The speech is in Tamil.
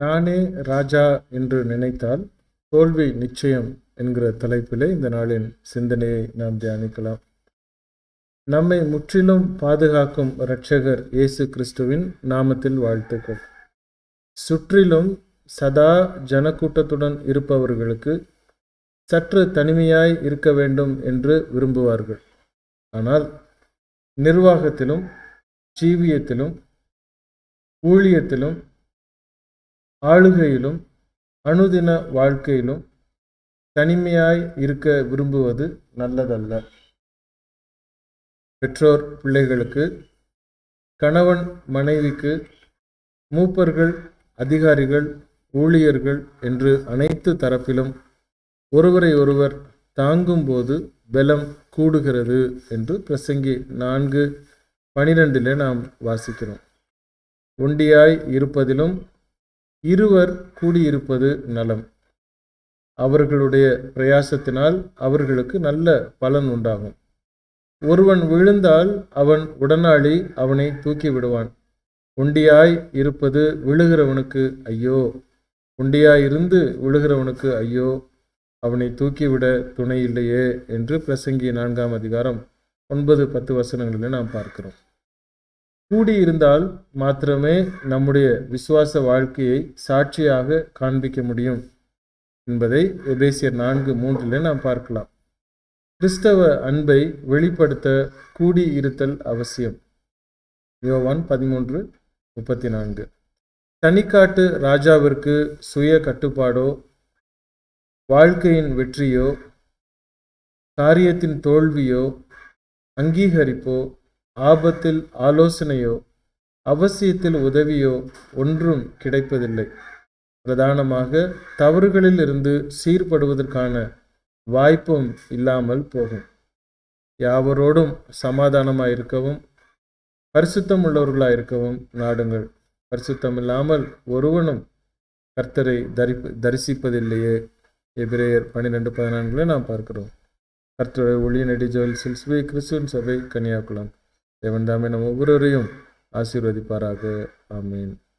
நானே ராஜா என்று நினைத்தால் தோல்வி நிச்சயம் என்கிற தலைப்பிலே இந்த நாளின் சிந்தனையை நாம் தியானிக்கலாம் நம்மை முற்றிலும் பாதுகாக்கும் இரட்சகர் இயேசு கிறிஸ்துவின் நாமத்தில் வாழ்த்துக்கள் சுற்றிலும் சதா ஜனக்கூட்டத்துடன் இருப்பவர்களுக்கு சற்று தனிமையாய் இருக்க வேண்டும் என்று விரும்புவார்கள் ஆனால் நிர்வாகத்திலும் ஜீவியத்திலும் ஊழியத்திலும் ஆளுகையிலும் அனுதின வாழ்க்கையிலும் தனிமையாய் இருக்க விரும்புவது நல்லதல்ல பெற்றோர் பிள்ளைகளுக்கு கணவன் மனைவிக்கு மூப்பர்கள் அதிகாரிகள் ஊழியர்கள் என்று அனைத்து தரப்பிலும் ஒருவரை ஒருவர் தாங்கும்போது பலம் கூடுகிறது என்று பிரசங்கி நான்கு பனிரெண்டிலே நாம் வாசிக்கிறோம் ஒண்டியாய் இருப்பதிலும் இருவர் கூடியிருப்பது நலம் அவர்களுடைய பிரயாசத்தினால் அவர்களுக்கு நல்ல பலன் உண்டாகும் ஒருவன் விழுந்தால் அவன் உடனாளி அவனை தூக்கி விடுவான் ஒண்டியாய் இருப்பது விழுகிறவனுக்கு ஐயோ ஒண்டியாய் இருந்து விழுகிறவனுக்கு ஐயோ அவனை தூக்கிவிட துணை இல்லையே என்று பிரசங்கி நான்காம் அதிகாரம் ஒன்பது பத்து வசனங்களில் நாம் பார்க்கிறோம் கூடியிருந்தால் மாத்திரமே நம்முடைய விசுவாச வாழ்க்கையை சாட்சியாக காண்பிக்க முடியும் என்பதை எபேசியர் நான்கு மூன்றில் நாம் பார்க்கலாம் கிறிஸ்தவ அன்பை வெளிப்படுத்த கூடி இருத்தல் அவசியம் யோவான் பதிமூன்று முப்பத்தி நான்கு தனிக்காட்டு ராஜாவிற்கு சுய கட்டுப்பாடோ வாழ்க்கையின் வெற்றியோ காரியத்தின் தோல்வியோ அங்கீகரிப்போ ஆபத்தில் ஆலோசனையோ அவசியத்தில் உதவியோ ஒன்றும் கிடைப்பதில்லை பிரதானமாக தவறுகளில் இருந்து சீர்படுவதற்கான வாய்ப்பும் இல்லாமல் போகும் யாவரோடும் சமாதானமாயிருக்கவும் பரிசுத்தம் உள்ளவர்களாயிருக்கவும் நாடுங்கள் பரிசுத்தம் இல்லாமல் ஒருவனும் கர்த்தரை தரி தரிசிப்பதில்லையே எபிரேயர் பன்னிரெண்டு பதினான்குல நாம் பார்க்கிறோம் கர்த்தருடைய ஒளிய நடி ஜோல் சில்ஸ்பை கிறிஸ்துவின் சபை கன்னியாகுளம் தேவன் தாமே நம் ஒவ்வொருவரையும் ஆசீர்வதிப்பாராக ஆமீன்